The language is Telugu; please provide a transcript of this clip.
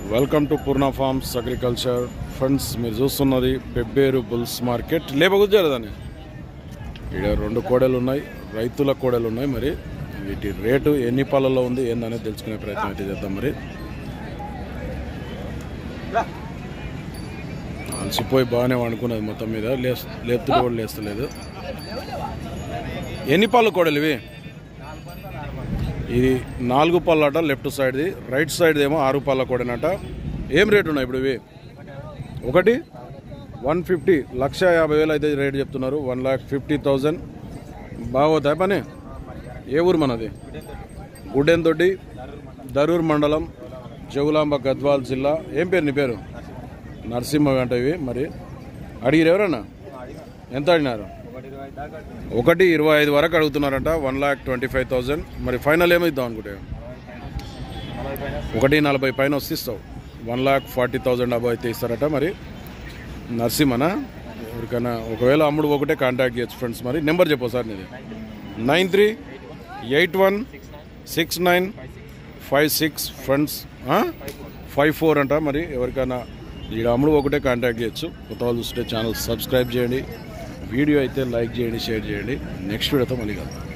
welcome to Purna farms agriculture friends మీరు చూస్తున్నది పెబ్బేరు బుల్స్ మార్కెట్ లేపకూర్చారు దాన్ని ఇక్కడ రెండు కోడలు ఉన్నాయి రైతుల కోడలు ఉన్నాయి మరి వీటి రేటు ఎన్ని పాలలో ఉంది ఏందనేది తెలుసుకునే ప్రయత్నం అయితే చేద్దాం మరి అలసిపోయి బాగానే వండుకున్నది మొత్తం మీద లేస్ లేపుతూ కూడా లేస్తలేదు ఎన్ని పాలు కోడలు ఇవి ఇది నాలుగు పళ్ళట లెఫ్ట్ సైడ్ది రైట్ సైడ్ ఏమో ఆరు పళ్ళ కోడనట ఏం రేట్ ఉన్నాయి ఇప్పుడు ఇవి ఒకటి వన్ ఫిఫ్టీ లక్ష యాభై వేలు అయితే రేట్ చెప్తున్నారు వన్ లాక్ ఫిఫ్టీ థౌజండ్ బాగోతాయి పని ఏ ఊరు మనది గుడ్డెంతొడ్డి దరూర్ మండలం జగులాంబ గద్వాల్ జిల్లా ఏం పేరు నీ పేరు నరసింహ అంట ఇవి మరి అడిగిరు ఎవరన్నా ఎంత అడిగినారు ఒకటి ఇరవై ఐదు వరకు అడుగుతున్నారంట one lakh twenty five thousand మరి ఫైనల్ ఏమో ఇద్దాం అనుకుంటే ఒకటి నలభై పైన వస్తే ఇస్తావు one lakh forty thousand above అయితే ఇస్తారట మరి నరసింహనా ఎవరికైనా ఒకవేళ అమ్ముడు ఒకటే కాంటాక్ట్ చేయొచ్చు ఫ్రెండ్స్ మరి నెంబర్ చెప్పు సార్ నీది nine three eight one six nine five six friends five four అంట మరి ఎవరికైనా ఈ అమ్ముడు ఒకటే కాంటాక్ట్ చేయొచ్చు కొత్త వాళ్ళు చూస్తే ఛానల్ సబ్స్క్రైబ్ చేయండి వీడియో అయితే లైక్ చేయండి షేర్ చేయండి నెక్స్ట్ వీడియోతో మళ్ళీ కలుద్దాం